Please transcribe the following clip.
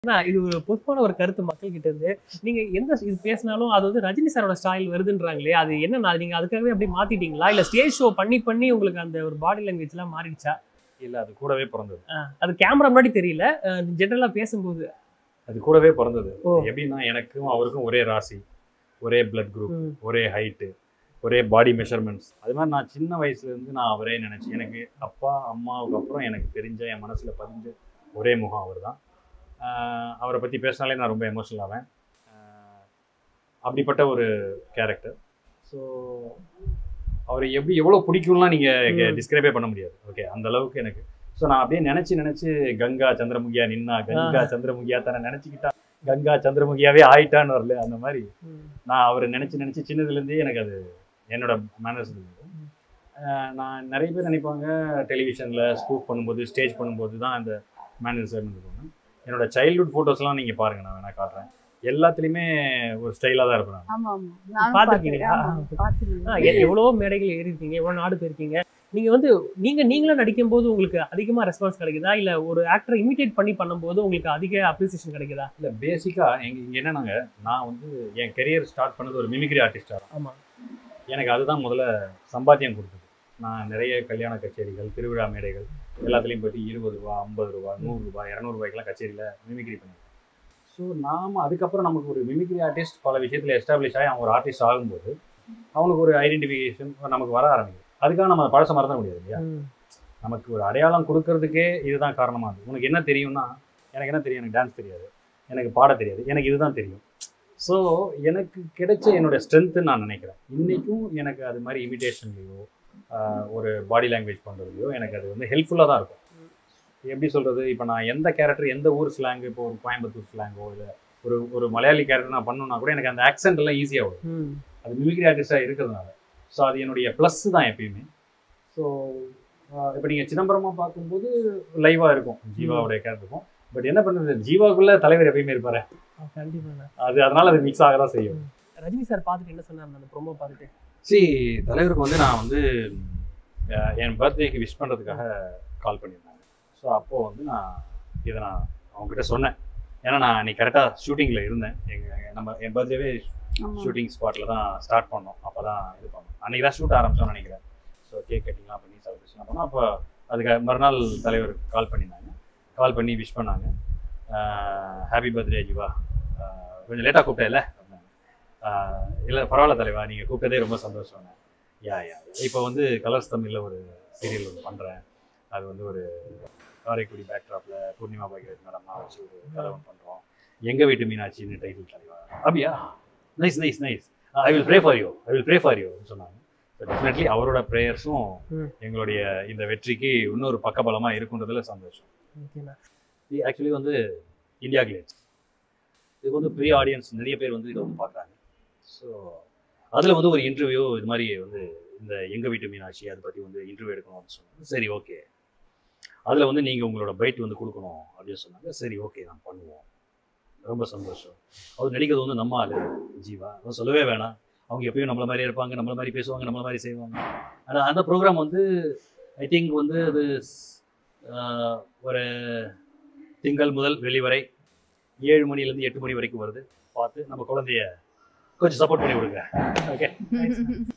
ஆனா, இது ஒரு பொதுவான ஒரு கருத்து மக்கள் கிட்ட இருந்து நீங்க எந்த இது பேசினாலும் அது வந்து ரஜினி சாரோட ஸ்டைல் வருதுன்றாங்களே அது என்ன நீங்க அதுக்காகவே அப்படியே மாத்திட்டீங்களா இல்ல ஸ்டேஜ் ஷோ பண்ணி பண்ணி உங்களுக்கு அந்த ஒரு பாடி லாங்குவேஜ் எல்லாம் மாறிடுச்சா இல்ல அது கூடவே பிறந்தது அது கேமரா முன்னாடி தெரியல ஜென்ரலா பேசும்போது அது கூடவே பிறந்தது ஓ. எப்படின்னா எனக்கும் அவருக்கும் ஒரே ராசி ஒரே பிளட் குரூப் ம், ஒரே ஹைட்டு ஒரே பாடி மெஷர்மெண்ட்ஸ் அது மாதிரி நான் சின்ன வயசுல இருந்து நான் அவரே நினைச்சேன் எனக்கு அப்பா அம்மாவுக்கு அப்புறம் எனக்கு தெரிஞ்ச என் மனசுல பதிஞ்ச ஒரே முகம் அவர் தான் அவரை பத்தி பேசினாலே நான் ரொம்ப எமோஷனல் ஆவேன் ஆஹ் அப்படிப்பட்ட ஒரு கேரக்டர் ஸோ அவரை எப்படி எவ்வளோ பிடிக்கும்லாம் நீங்கள் ம். டிஸ்கிரைபே பண்ண முடியாது ஓகே அந்த அளவுக்கு எனக்கு ஸோ நான் அப்படியே நினச்சி நினச்சி கங்கா சந்திரமுகியா நின்னா கங்கா சந்திரமுகியா தானே நினச்சிக்கிட்டா கங்கா சந்திரமுகியாவே ஆயிட்டான்னு வரல அந்த மாதிரி ம், நான் அவரை நினச்சி நினச்சி சின்னதுலேருந்தே எனக்கு அது என்னோட மேனர்ஸ் நான் நிறைய பேர் நினைப்பாங்க டெலிவிஷனில் ஸ்கூப் பண்ணும்போது ஸ்டேஜ் பண்ணும்போது தான் அந்த மேனர்ஸ் இருந்துருவாங்க என்னோட சைல்ட்ஹுட் ஃபோட்டோஸ்லாம் நீங்கள் பாருங்கள் நான் வேணா காட்டுறேன் எல்லாத்துலேயுமே ஒரு ஸ்டைலாக தான் இருப்பேன் நான். ஆமா ஆமா நானும் பார்த்திருக்கீங்களா? பார்த்திருக்கேன். ஆமா, பார்த்திருக்கேன். ஆ, எ- எவ்வளவோ மேடைகள் ஏறி இருக்கீங்க எவ்வளவு நாடு போயிருக்கீங்க நீங்க வந்து நீங்க நீங்களா நடிக்கும் போது உங்களுக்கு அதிகமா ரெஸ்பான்ஸ் கிடைக்குதா இல்ல ஒரு ஆக்டரை இமிடேட் பண்ணி பண்ணும்போது உங்களுக்கு அதிக அப்ரிசியேஷன் கிடைக்குதா இல்லை பேசிக்காக எங்க இங்கே என்னன்னாங்க நான் வந்து என் கெரியர் ஸ்டார்ட் பண்ணது ஒரு மிமிக்ரி ஆர்டிஸ்டாக ஆமா எனக்கு அதுதான் முதல்ல சம்பாத்தியம் கொடுத்தது நான் நிறைய கல்யாண கச்சேரிகள் திருவிழா மேடைகள் எல்லாத்துலேயும் போயிட்டு இருபது ரூபா ஐம்பது ரூபா நூறு ரூபாய் இரநூறுபாய்க்கெலாம் கச்சேரியில் மிமிக்ரி பண்ணியிருக்கேன் ஸோ நாம் அதுக்கப்புறம் நமக்கு ஒரு மிமிக்ரி ஆர்டிஸ்ட் பல விஷயத்தில் எஸ்டாப்ளிஷ் ஆகி அவன் ஒரு ஆர்டிஸ்ட் ஆகும்போது அவனுக்கு ஒரு ஐடென்டிஃபிகேஷன் நமக்கு வர ஆரம்பிக்கும் அதுக்காக நம்ம பழச மறந்த முடியாது இல்லையா ம், நமக்கு ஒரு அடையாளம் கொடுக்கறதுக்கே இதுதான் காரணமாக இருக்கு உனக்கு என்ன தெரியும்னா எனக்கு என்ன தெரியும் எனக்கு டான்ஸ் தெரியாது எனக்கு பாட தெரியாது எனக்கு இதுதான் தெரியும் ஸோ எனக்கு கிடைச்ச என்னோட ஸ்ட்ரென்த்துன்னு நான் நினைக்கிறேன் இன்றைக்கும் எனக்கு அது மாதிரி இமிடேஷன்லேயோ ஒரு பாடி லாங்குவேஜ் பண்ணுறதுலையோ எனக்கு அது வந்து ஹெல்ப்ஃபுல்லாக தான் இருக்கும் எப்படி சொல்கிறது இப்போ நான் எந்த கேரக்டர் எந்த ஊர் ஸ்லாங் இப்போ ஒரு கோயம்புத்தூர் ஸ்லாங்கோ இல்லை ஒரு ஒரு மலையாளி கேரக்டர் நான் பண்ணணும்னா கூட எனக்கு அந்த ஆக்சென்ட் எல்லாம் ஈஸியாக வரும் ம், அது மிமிக்ரி ஆர்டிஸ்டாக இருக்கிறதுனால ஸோ அது என்னுடைய ப்ளஸ் தான் எப்பயுமே ஸோ இப்போ நீங்கள் சிதம்பரமாக பார்க்கும்போது லைவாக இருக்கும் ஜீவாவுடைய கேரக்டர் இருக்கும் பட் என்ன பண்ணுறது ஜீவாவுக்குள்ள தலைவர் எப்பயுமே இருப்பாரு ஆ, கண்டிப்பாண்ணா அது அதனால அது மிக்ஸ் ஆக தான் செய்யும் ரஜினி சார் பார்த்துட்டு என்ன சொன்னார் அந்த ப்ரோமோ பார்த்துட்டு சி தலைவருக்கு வந்து நான் வந்து அஹ், என் பர்த்டேக்கு விஷ் பண்ணுறதுக்காக கால் பண்ணியிருந்தாங்க ஸோ அப்போது வந்து நான் இதை நான் அவங்ககிட்ட சொன்னேன் ஏன்னா நான் அன்னைக்கு கரெக்டாக ஷூட்டிங்கில் இருந்தேன் எங்கள் நம்ம என் பர்த்டேவே ஆமா. ஷூட்டிங் ஸ்பாட்டில் தான் ஸ்டார்ட் பண்ணோம் அப்போ தான் இது பண்ணோம் அன்றைக்கி தான் ஷூட் ஆரம்பிச்சோம்னு நினைக்கிறேன் ஸோ கேக் கட்டிங்லாம் பண்ணி செலிப்ரேஷன் பண்ணோம் அப்போ அதுக்கு மறுநாள் தலைவர் கால் பண்ணியிருந்தாங்க கால் பண்ணி விஷ் பண்ணாங்க ஹாப்பி பர்த்டே ஜிவா ஆஹ் கொஞ்சம் லேட்டாக கூப்பிட்டேன்ல இல்லை பரவாயில்ல தலைவா நீங்கள் கூப்பிட்டதே ரொம்ப சந்தோஷம் யா யா இப்போ வந்து கலர்ஸ் தமிழில் ஒரு சீரியல் ஒன்று பண்ணுறேன் அது வந்து ஒரு காரைக்குடி பேக்ட்ராப்பில் பூர்ணிமா பாக்யராஜ் மேடம்லாம் வச்சு ஒரு கதை ஒன்று பண்ணுறோம் எங்கள் வீட்டு மீனாட்சின்னு டைட்டில் தலைவா அப்படியா nice nice nice I will pray for you I will pray for you சொன்னாங்க டெஃபினெட்லி அவரோட ப்ரேயர்ஸும் ம். எங்களுடைய இந்த வெற்றிக்கு இன்னொரு பக்கபலமாக இருக்குன்றதுல சந்தோஷம் ஓகேண்ணா இது ஆக்சுவலி வந்து இந்தியா கிளேட்ஸ் இதுக்கு வந்து பெரிய ஆடியன்ஸ் நிறைய பேர் வந்து இதை வந்து பார்க்குறாங்க ஸோ அதில் வந்து ஒரு இன்டர்வியூ இது மாதிரி வந்து இந்த எங்கள் வீட்டு மீனாட்சி அதை பற்றி வந்து இன்டர்வியூ எடுக்கணும் அப்படின்னு சொன்னாங்க சரி ஓகே அதில் வந்து நீங்கள் உங்களோட பைட் வந்து கொடுக்கணும் அப்படின்னு சொன்னாங்க சரி ஓகே நான் பண்ணுவோம் ரொம்ப சந்தோஷம் அவர் நடிக்கிறது வந்து நம்ம ஆளு ஜீவா அவன் சொல்லவே வேணாம் அவங்க எப்பயும் நம்மள மாதிரியே இருப்பாங்க நம்மள மாதிரி பேசுவாங்க நம்மள மாதிரி செய்வாங்க ஆனால் அந்த ப்ரோக்ராம் வந்து ஐ திங்க் வந்து அது ஆஹ், ஒரு திங்கள் முதல் வெள்ளி வரை ஏழு மணிலேருந்து எட்டு மணி வரைக்கும் வருது பார்த்து நம்ம குழந்தைய கொஞ்சம் சப்போர்ட் பண்ணி விடுங்க ஓகே